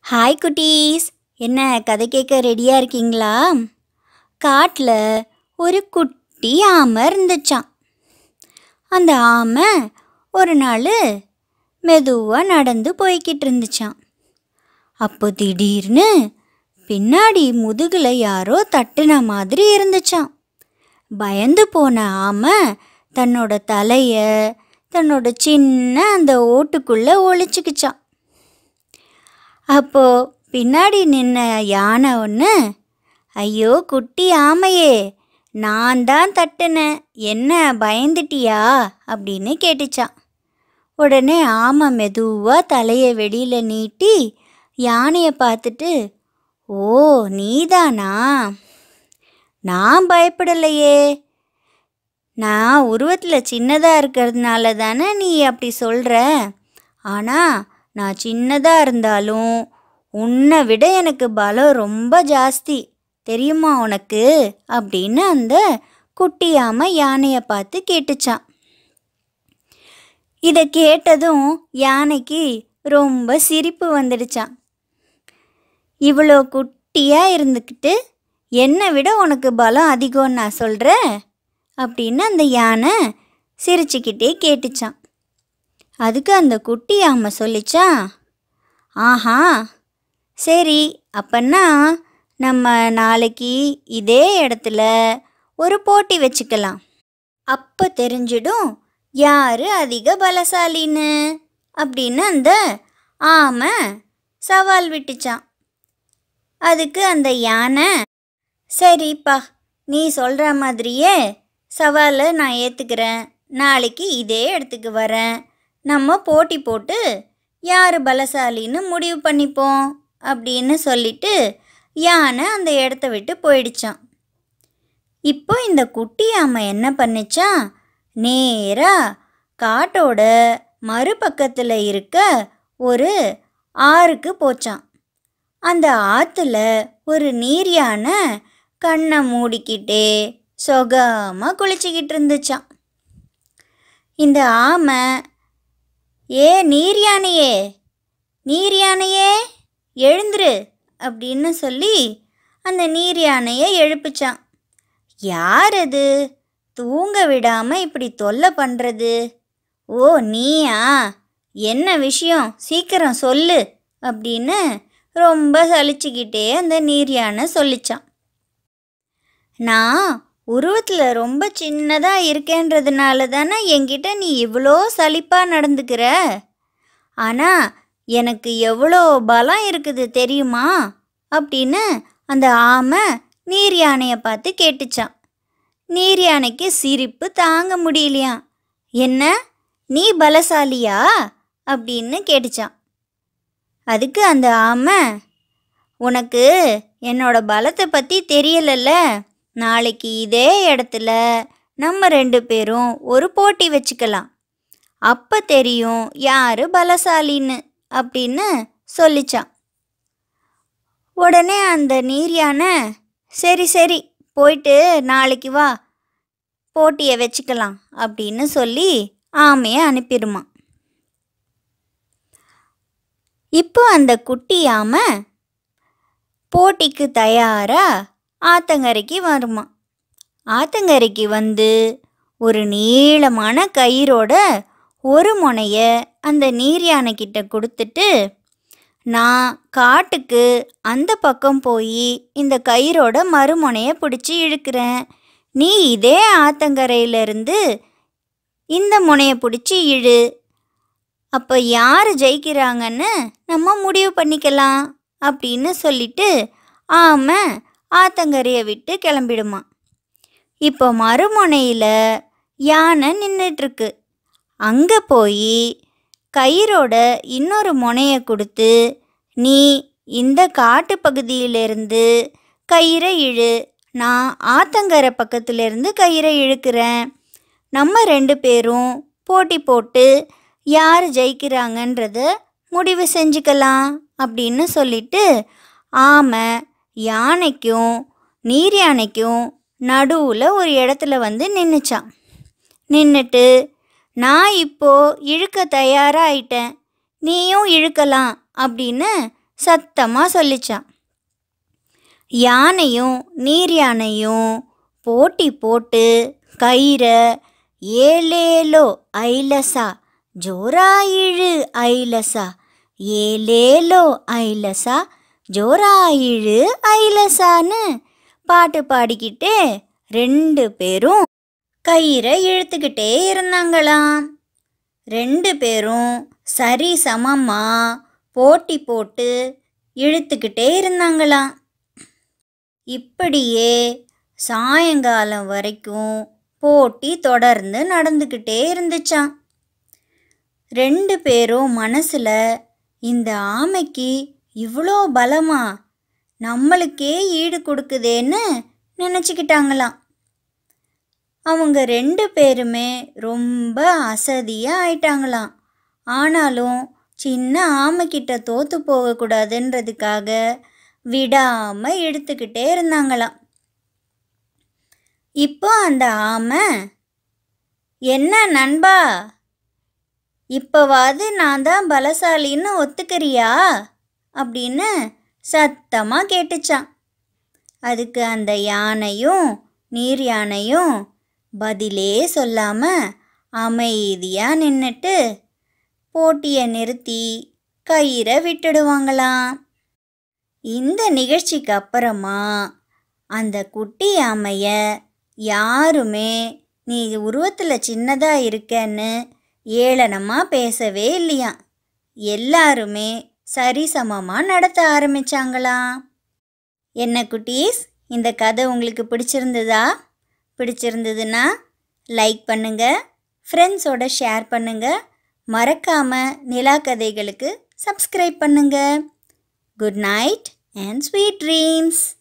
hi குட்டீஸ் என்ன கதை கேட்க ரெடியாக இருக்கீங்களா காட்டில் ஒரு குட்டி ஆமை இருந்துச்சாம் அந்த ஆமை ஒரு நாள் மெதுவாக நடந்து போய்கிட்டு இருந்துச்சாம் அப்போ திடீர்னு பின்னாடி முதுகில் யாரோ தட்டுன மாதிரி இருந்துச்சாம் பயந்து போன ஆமை தன்னோட தலைய தன்னோட சின்ன அந்த ஓட்டுக்குள்ளே ஒளிச்சுக்கிச்சான் அப்போ பின்னாடி நின்ன யானை ஒன்று ஐயோ குட்டி ஆமையே நான் தான் தட்டுனேன் என்ன பயந்துட்டியா அப்படின்னு கேட்டுச்சான் உடனே ஆமை மெதுவாக தலையை வெளியில் நீட்டி யானையை பார்த்துட்டு ஓ நீதானா நான் பயப்படலையே நான் உருவத்தில் சின்னதாக இருக்கிறதுனால தானே நீ அப்படி சொல்கிற ஆனால் நான் சின்னதாக இருந்தாலும் உன்னை விட எனக்கு பலம் ரொம்ப ஜாஸ்தி தெரியுமா உனக்கு அப்படின்னு அந்த குட்டியாம யானையை பார்த்து கேட்டுச்சான் இதை கேட்டதும் யானைக்கு ரொம்ப சிரிப்பு வந்துடுச்சான் இவ்வளோ குட்டியாக இருந்துக்கிட்டு என்னை விட உனக்கு பலம் அதிகம்னு நான் சொல்கிறேன் அப்படின்னு அந்த யானை சிரிச்சுக்கிட்டே கேட்டுச்சான் அதுக்கு அந்த குட்டி ஆமை சொல்லிச்சான் ஆஹா சரி அப்பன்னா நம்ம நாளைக்கு இதே இடத்துல ஒரு போட்டி வச்சுக்கலாம் அப்போ தெரிஞ்சிடும் யார் அதிக பலசாலின்னு அப்படின்னு அந்த ஆமை சவால் விட்டுச்சான் அதுக்கு அந்த யானை சரிப்பா நீ சொல்கிற மாதிரியே சவாலை நான் ஏற்றுக்கிறேன் நாளைக்கு இதே இடத்துக்கு வரேன் நம்ம போட்டி போட்டு யார் பலசாலின்னு முடிவு பண்ணிப்போம் அப்படின்னு சொல்லிட்டு யானை அந்த இடத்த விட்டு போயிடுச்சான் இப்போ இந்த குட்டி ஆமை என்ன பண்ணுச்சான் நேராக காட்டோட மறுபக்கத்தில் இருக்க ஒரு ஆறுக்கு போச்சான் அந்த ஆற்றுல ஒரு நீர் யானை கண்ணை மூடிக்கிட்டே சொகமாக குளிச்சுக்கிட்டு இருந்துச்சான் இந்த ஆமை ஏ நீர் யானையே நீர் யானையே எழுந்துரு அப்படின்னு சொல்லி அந்த நீர் யானையை எழுப்பிச்சான் யார் அது தூங்க விடாமல் இப்படி தொல்லை பண்ணுறது ஓ நீயா என்ன விஷயம் சீக்கிரம் சொல்லு அப்படின்னு ரொம்ப சலிச்சுக்கிட்டே அந்த நீர் யானை சொல்லிச்சான் நான் உருவத்தில் ரொம்ப சின்னதாக இருக்கேன்றதுனால தானே என்கிட்ட நீ இவ்வளோ சலிப்பாக நடந்துக்கிற ஆனால் எனக்கு எவ்வளோ பலம் இருக்குது தெரியுமா அப்படின்னு அந்த ஆமை நீர் யானையை பார்த்து கேட்டுச்சான் நீர் யானைக்கு சிரிப்பு தாங்க முடியலையாம் என்ன நீ பலசாலியா அப்படின்னு கேட்டுச்சான் அதுக்கு அந்த ஆமை உனக்கு என்னோட பலத்தை பற்றி தெரியலல்ல நாளைக்கு இதே இடத்துல நம்ம ரெண்டு பேரும் ஒரு போட்டி வச்சுக்கலாம் அப்போ தெரியும் யார் பலசாலின்னு அப்படின்னு சொல்லிச்சான் உடனே அந்த நீர் யானை சரி சரி போயிட்டு நாளைக்கு வா போட்டியை வச்சுக்கலாம் அப்படின்னு சொல்லி ஆமையை அனுப்பிடுமா இப்போ அந்த குட்டி ஆமை போட்டிக்கு தயாராக ஆத்தங்கரைக்கு வருமா ஆத்தங்கரைக்கு வந்து ஒரு நீளமான கயிறோட ஒரு முனைய அந்த நீர் யானைக்கிட்ட கொடுத்துட்டு நான் காட்டுக்கு அந்த பக்கம் போய் இந்த கயிறோட மறுமுனையை பிடிச்சி இழுக்கிறேன் நீ இதே ஆத்தங்கரையிலிருந்து இந்த முனையை பிடிச்சி இழு அப்போ யார் ஜெயிக்கிறாங்கன்னு நம்ம முடிவு பண்ணிக்கலாம் அப்படின்னு சொல்லிட்டு ஆமை ஆத்தங்கரையை விட்டு கிளம்பிடுமா இப்போ மறுமுனையில் யானை நின்றுட்டுருக்கு அங்கே போய் கயிறோட இன்னொரு முனையை கொடுத்து நீ இந்த காட்டு பகுதியிலிருந்து கயிறை இழு நான் ஆத்தங்கரை பக்கத்துலேருந்து கயிறை இழுக்கிறேன் நம்ம ரெண்டு பேரும் போட்டி போட்டு யார் ஜெயிக்கிறாங்கன்றத முடிவு செஞ்சுக்கலாம் அப்படின்னு சொல்லிட்டு ஆமை யானைக்கும் நீர் யானைக்கும் நடுவில் ஒரு இடத்துல வந்து நின்றுச்சான் நின்றுட்டு நான் இப்போ இழுக்க தயாராகிட்டேன் நீயும் இழுக்கலாம் அப்படின்னு சத்தமாக சொல்லிச்சான் யானையும் நீர் யானையும் போட்டி போட்டு கயிறை ஏலேலோ ஐலசா ஜோரா இழு ஐலசா ஏலேலோ ஐலசா ஜோரா இழு ஐலசான்னு பாட்டு பாடிக்கிட்டு ரெண்டு பேரும் கயிறை இழுத்துக்கிட்டே இருந்தாங்களாம் ரெண்டு பேரும் சரி சமமா போட்டி போட்டு இழுத்துக்கிட்டே இருந்தாங்களாம் இப்படியே சாயங்காலம் வரைக்கும் போட்டி தொடர்ந்து நடந்துக்கிட்டே இருந்துச்சாம் ரெண்டு பேரும் மனசில் இந்த ஆமைக்கு இவ்வளோ பலமா நம்மளுக்கே ஈடு கொடுக்குதேன்னு நினச்சிக்கிட்டாங்களாம் அவங்க ரெண்டு பேருமே ரொம்ப அசதியாக ஆயிட்டாங்களாம் ஆனாலும் சின்ன ஆமைக்கிட்ட தோத்து போகக்கூடாதுன்றதுக்காக விடாமல் எடுத்துக்கிட்டே இருந்தாங்களாம் இப்போ அந்த ஆமை என்ன நண்பா இப்போவாது நான் தான் பலசாலின்னு ஒத்துக்கிறியா அப்படின்னு சத்தமாக கேட்டுச்சான் அதுக்கு அந்த யானையும் நீர் யானையும் பதிலே சொல்லாமல் அமைதியாக நின்றுட்டு போட்டியை நிறுத்தி கயிறை விட்டுடுவாங்களாம் இந்த நிகழ்ச்சிக்கு அப்புறமா அந்த குட்டி ஆமைய யாருமே நீ உருவத்தில் சின்னதாக இருக்கன்னு ஏளனமாக பேசவே இல்லையாம் எல்லாருமே சரிசமமாக நடத்த ஆரம்பிச்சாங்களாம் என்ன குட்டீஸ் இந்த கதை உங்களுக்கு பிடிச்சிருந்ததா பிடிச்சிருந்ததுன்னா லைக் பண்ணுங்க ஃப்ரெண்ட்ஸோட ஷேர் பண்ணுங்க மறக்காம நிலா கதைகளுக்கு சப்ஸ்கிரைப் பண்ணுங்க good night and sweet dreams